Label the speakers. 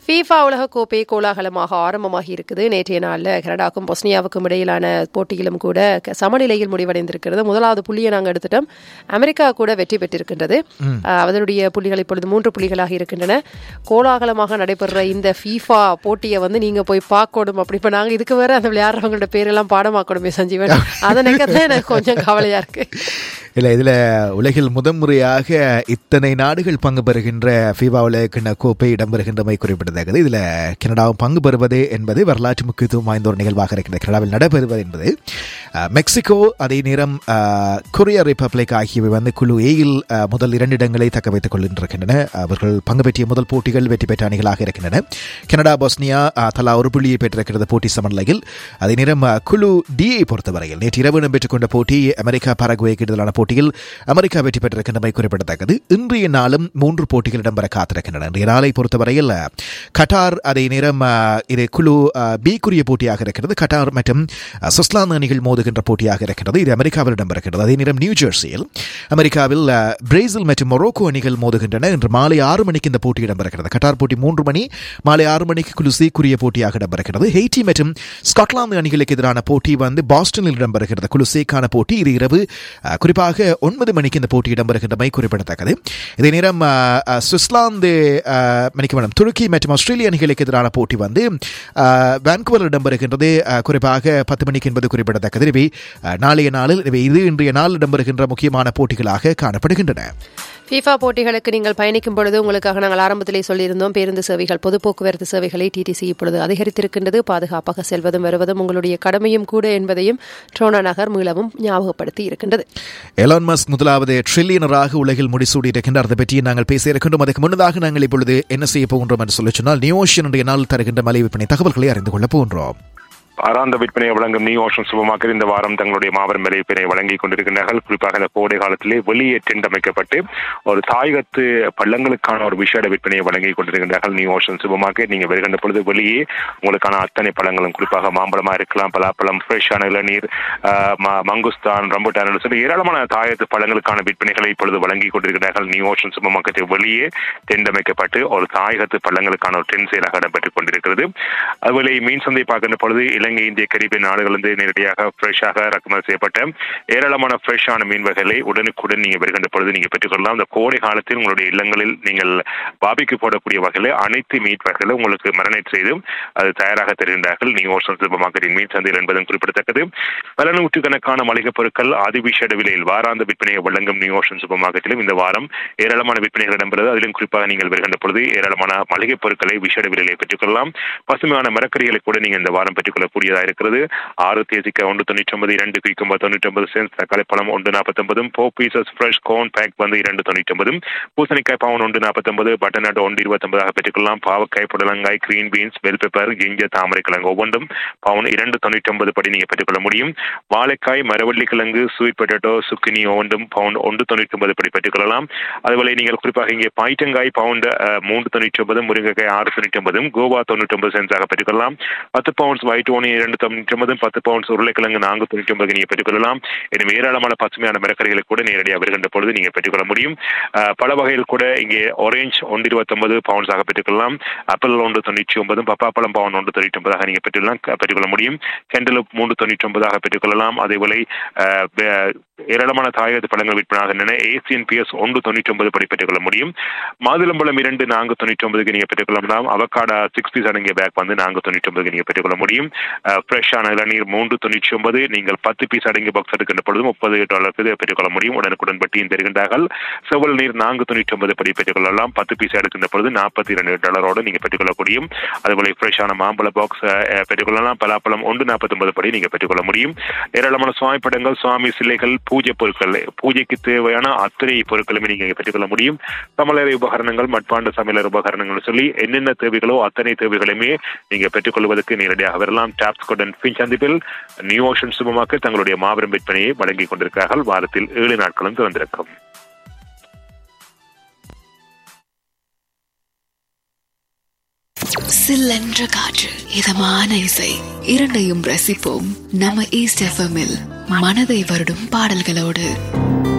Speaker 1: FIFA உலகக்கோப்பை கோலாகலமாக ஆரம்பமாகி இருக்குது நேற்றைய நாளில் கனடாவுக்கும் பொஸ்னியாவுக்கும் இடையிலான போட்டியிலும் கூட க- சமநிலையில் முடிவடைந்திருக்கிறது முதலாவது புள்ளியை நாங்கள் எடுத்துட்டோம் அமெரிக்கா கூட வெற்றி பெற்றிருக்கின்றது அஹ், அதனுடைய புள்ளிகள் இப்பொழுது மூன்று புள்ளிகளாக இருக்கின்றன கோலாகலமாக நடைபெறுற இந்த ஃபீஃபா போட்டியை வந்து நீங்க போய் பார்க்கணும் அப்படி இப்போ நாங்கள் இதுக்கு வேற அந்த விளையாடுறவங்களோட பேரெல்லாம் பாடமாக்கணுமே சஞ்சீவன் அதை நினைக்கிறதுல எனக்கு கொஞ்சம் கவலையா இருக்கு
Speaker 2: இல்ல இதுல உலகில் முதன்முறையாக இத்தனை நாடுகள் பங்கு பெறுகின்ற ஃபீபா உலகக்கிண்ண கோப்பை இடம்பெறுகின்றமை குறிப்பிடத்தக்கது இதுல கனடாவும் பங்கு பெறுவது என்பது வரலாற்று முக்கியத்துவம் வாய்ந்த ஒரு நிகழ்வாக இருக்கின்ற கனடாவில் நடைபெறுவது என்பது அஹ், மெக்சிகோ அதே நேரம் அஹ், கொரியா ரிப்பப்ளிக் ஆகியவை வந்து குழு ஏயில் அஹ், முதல் இரண்டு இடங்களை தக்க வைத்துக் கொள்கின்றன அவர்கள் பங்கு பெற்றிய முதல் போட்டிகள் வெற்றி பெற்ற அணிகளாக இருக்கின்றன கனடா பொஸ்னியா அஹ், தலா ஒரு புள்ளியை பெற்றிருக்கிறது போட்டி சமநிலையில் அதே நேரம் அஹ், குழு டியை பொறுத்தவரையில் நேற்று இரவு இடம்பெற்றுக் கொண்ட போட்டி அமெரிக்கா பரகுவேக்கு இடையிலான போட்டியில் அமெரிக்கா வெற்றி பெற்றிருக்கின்றமை குறிப்பிடத்தக்கது இன்றைய நாளும் மூன்று போட்டிகள் இடம்பெற காத்திருக்கின்றன இன்றைய நாளை பொறுத்தவரையில் அஹ், கட்டார் அதே நேரம் அஹ், இது குழு அஹ், பிக்குரிய போட்டியாக இருக்கிறது கட்டார் மற்றும் அஹ், சுவிட்சர்லாந்து அணிகள் மோதுகின்ற போட்டியாக இருக்கிறது இது அமெரிக்காவில் இடம்பெறுகிறது அதே நேரம் நியூ ஜெர்சியில் அமெரிக்காவில் அஹ், பிரேசில் மற்றும் மொரோக்கோ அணிகள் மோதுகின்றன இன்று மாலை ஆறு மணிக்கு இந்த போட்டி இடம்பெறுகிறது கட்டார் போட்டி மூன்று மணி மாலை ஆறு மணிக்கு குழு சிக்குரிய போட்டியாக இடம்பெறுகிறது ஹெய்டி மற்றும் ஸ்காட்லாந்து அணிகளுக்கு எதிரான போட்டி வந்து பாஸ்டனில் இடம்பெறுகிறது குழு சேக்கான போட்டி இது இரவு அஹ், குறிப்பாக ஒன்பது மணிக்கு இந்த போட்டி இடம்பெறுகின்றமை குறிப்பிடத்தக்கது இதே நேரம் அஹ், அஹ், சுவிட்சர்லாந்து அஹ், மன்னிக்க வேணும் துருக்கி மற்றும் ஆஸ்திரேலிய அணிகளுக்கு எதிரான போட்டி வந்து அஹ், வான்குவரில் இடம்பெறுகின்றது அஹ், குறிப்பாக பத்து மணிக்கு என்பது குறிப்பிடத்தக்கது இவை அஹ், நாளைய நாளில் இவை இது இன்றைய நாள் இடம்பெறுகின்ற முக்கியமான போட்டிகளாக காணப்படுகின்றன
Speaker 1: ஃபீஃபா போட்டிகளுக்கு நீங்கள் பயணிக்கும் பொழுது உங்களுக்காக நாங்கள் ஆரம்பத்திலே சொல்லியிருந்தோம் பேருந்து சேவைகள் பொது போக்குவரத்து சேவைகளை டிடிசி இப்பொழுது அதிகரித்திருக்கின்றது பாதுகாப்பாக செல்வதும் வருவதும் உங்களுடைய கடமையும் கூட என்பதையும் ட்ரோனா நகர் மீளவும் ஞாபகப்படுத்தி இருக்கின்றது
Speaker 2: எலான் மஸ்க் முதலாவது ட்ரில்லியனராக உலகில் முடிசூடி இருக்கின்றார் அதை பற்றி நாங்கள் பேச இருக்கின்றோம் அதுக்கு முன்னதாக நாங்கள் இப்பொழுது என்ன செய்ய போகின்றோம் என்று சொல்லி சொன்னால் நியோஷன் என்ற நாள் தருகின்ற மலை விற்பனை தகவல்களை அறிந்து கொள்ள போகின்றோம்
Speaker 3: ஆறாந்த விற்பனையை வழங்கும் நியூ ஓஷன் சூப்பர் மார்க்கெட் இந்த வாரம் தங்களுடைய மாபெரும் விலைப்பினை வழங்கிக் கொண்டிருக்கின்றார்கள் குறிப்பாக இந்த கோடை காலத்திலே வெளியே டெண்ட் அமைக்கப்பட்டு ஒரு தாயகத்து பள்ளங்களுக்கான ஒரு விஷேட விற்பனையை வழங்கிக் கொண்டிருக்கின்றார்கள் நியூ ஓஷன் சூப்பர் மார்க்கெட் நீங்க வருகின்ற பொழுது வெளியே உங்களுக்கான அத்தனை பழங்களும் குறிப்பாக மாம்பழமா இருக்கலாம் பலாப்பழம் ஃப்ரெஷ்ஷான இளநீர் ஆஹ், ம- மங்குஸ்தான் ரம்புட்டான் என்று சொல்லி ஏராளமான தாயகத்து பழங்களுக்கான விற்பனைகளை இப்பொழுது வழங்கிக் கொண்டிருக்கிறார்கள் நியூ ஓஷன் சூப்பர் மார்க்கெட் வெளியே டெண்ட் அமைக்கப்பட்டு ஒரு தாயகத்து பள்ளங்களுக்கான ஒரு டென் செயலாக இடம்பெற்றுக் கொண்டிருக்கிறது அதுபோல மீன் சந்தை பார்க்கின்ற பொழுது இலங்கை இந்திய கரிபியன் நாடுகளிலிருந்து நேரடியாக ஃப்ரெஷ்ஷாக இறக்குமதி செய்யப்பட்ட ஏராளமான ஃப்ரெஷ்ஷான மீன் வகைகளை உடனுக்குடன் நீங்க வருகின்ற பொழுது நீங்க பெற்றுக்கொள்ளலாம் இந்த கோடை காலத்தில் உங்களுடைய இல்லங்களில் நீங்கள் பாபிக்கு போடக்கூடிய வகையில் அனைத்து மீட் வகைகளை உங்களுக்கு மரணைட் செய்து அது தயாராக தருகின்றார்கள் நீ ஓசன் சூப்பர் மார்க்கெட்டின் மீன் சந்தையில் என்பதும் குறிப்பிடத்தக்கது பல நூற்றுக்கணக்கான மளிகைப் பொருட்கள் அதிவிஷேட விலையில் வாராந்த விற்பனையை வழங்கும் நியூ ஓஷன் சூப்பர் மார்க்கெட்டிலும் இந்த வாரம் ஏராளமான விற்பனைகள் இடம்பெறுது அதிலும் குறிப்பாக நீங்கள் வருகின்ற பொழுது ஏராளமான மளிகைப் பொருட்களை விஷேட விலையிலே பெற்றுக்கொள்ளலாம் பசுமையான மரக்கறிகளை கூட நீங்க இந்த வாரம் பெற்றுக்கொள்ளக்கூடியதா இருக்கிறது ஆறு தேசிக்க ஒன்று தொண்ணூற்றி ஒன்பது இரண்டு குயிக்கும்பது தொண்ணூற்றி ஒன்பது சென்ஸ் தக்காளி பழம் ஒன்று நாற்பத்தொன்பதும் போ பீசஸ் ஃப்ரெஷ் கோன் பேக் வந்து இரண்டு தொண்ணூற்றி ஒன்பதும் பூசணிக்காய் பவுன் ஒன்று நாற்பத்தொன்பது பட்டர்நட் ஒன்று இருபத்தொன்பதாக பெற்றுக்கொள்ளலாம் பாவக்காய் புடலங்காய் கிரீன் பீன்ஸ் பெல் பெப்பர் கிஞ்ச தாமரை கிழங்கு ஒவ்வொன்றும் பவுன் இரண்டு தொண்ணூற்றி ஒன்பது படி நீங்க பெற்றுக்கொள்ள முடியும் வாழைக்காய் மரவள்ளி கிழங்கு ஸ்வீட் பொட்டேட்டோ சுக்கினி ஒவ்வொன்றும் பவுன் ஒன்று தொண்ணூற்றி ஒன்பது படி பெற்றுக்கொள்ளலாம் அதுபோல நீங்கள் குறிப்பாக இங்கே பாய்ச்சங்காய் பவுண்ட் அஹ், மூன்று தொண்ணூற்றி ஒன்பதும் முருங்கைக்காய் ஆறு தொண்ணூற்றி ஒன்பதும் கோவா தொண்ணூற்றி ஒன்பது சென்ஸாக பெற்றுக்கொள்ளலாம் பத்து பவுண்ட்ஸ் ஒயிட் ஓனி இரண்டு தொண்ணூற்றி ஒன்பதும் பத்து பவுண்ட்ஸ் உருளைக்கிழங்கு நான்கு தொண்ணூற்றி ஒன்பது நீங்கள் பெற்றுக்கொள்ளலாம் எனவே ஏராளமான பசுமையான மரக்கறிகளை கூட நேரடியாக வருகின்ற பொழுது நீங்கள் பெற்றுக்கொள்ள முடியும் அஹ், பல வகையில் கூட இங்கே ஆரஞ்ச் ஒன்று இருபத்தொன்பது பவுண்ட்ஸாக பெற்றுக்கொள்ளலாம் ஆப்பிள் ஒன்று தொண்ணூற்றி ஒன்பதும் பப்பாப்பழம் பவுன் ஒன்று தொண்ணூற்றி ஒன்பதாக நீங்கள் பெற்றுக்கலாம் பெற்றுக்கொள்ள முடியும் கெண்டலுப் மூன்று தொண்ணூற்றி ஒன்பதாக பெற்றுக்கொள்ளலாம் அதேபோல அஹ், வே- ஏராளமான தாயகத்து பழங்கள் விற்பனாகின்றன ஏசியன் பிஎஸ் ஒன்று தொண்ணூற்றி ஒன்பது படி பெற்றுக்கொள்ள முடியும் மாதுளம்பழம் இரண்டு நான்கு தொண்ணூற்றி ஒன்பதுக்கு நீங்கள் பெற்றுக்கொள்ளலாம் அவக்காடா சிக்ஸ் பீஸ் அடங்கிய பேக் வந்து நான்கு தொண்ணூற்றி ஒன்பதுக்கு நீங்கள் பெற்றுக்கொள்ள முடியும் ஃப்ரெஷ்ஷான இளநீர் மூன்று தொண்ணூற்றி ஒன்பது நீங்கள் பத்து பீஸ் அடங்கிய பாக்ஸ் எடுக்கின்ற பொழுது முப்பது டாலருக்கு இதை பெற்றுக்கொள்ள முடியும் உடனுக்குடன் பட்டியும் தருகின்றார்கள் செவல் நீர் நான்கு தொண்ணூற்றி ஒன்பது படி பெற்றுக்கொள்ளலாம் பத்து பீஸ் எடுக்கின்ற பொழுது நாற்பத்தி இரண்டு டாலரோடு நீங்கள் பெற்றுக்கொள்ள முடியும் அதுபோல ஃப்ரெஷ்ஷான மாம்பழ பாக்ஸ் பெற்றுக்கொள்ளலாம் பலாப்பழம் ஒன்று நாற்பத்தொன்பது படி நீங்கள் பெற்றுக்கொள்ள முடியும் ஏராளமான சுவாமி படங்கள் சுவாமி சிலைகள் பூஜை பொருட்கள் பூஜைக்கு தேவையான அத்தனை பொருட்களுமே நீங்க பெற்றுக்கொள்ள முடியும் சமையலறை உபகரணங்கள் மட்பாண்ட சமையலர் உபகரணங்கள் சொல்லி என்னென்ன தேவைகளோ அத்தனை தேவைகளையுமே நீங்க பெற்றுக்கொள்வதற்கு நேரடியாக வரலாம் டாப்ஸ் கொடன் பின் சந்திப்பில் நியூ ஓஷன் சூப்பர் மார்க்கெட் தங்களுடைய மாபெரும் விற்பனையை வழங்கிக் கொண்டிருக்கிறார்கள் வாரத்தில் ஏழு நாட்களும் திறந்திருக்கும்
Speaker 4: சில்லென்ற காற்று இதமான இசை இரண்டையும் ரசிப்போம் நம்ம ஈஸ்ட் எஃப்எம்மில் மனதை வருடும் பாடல்களோடு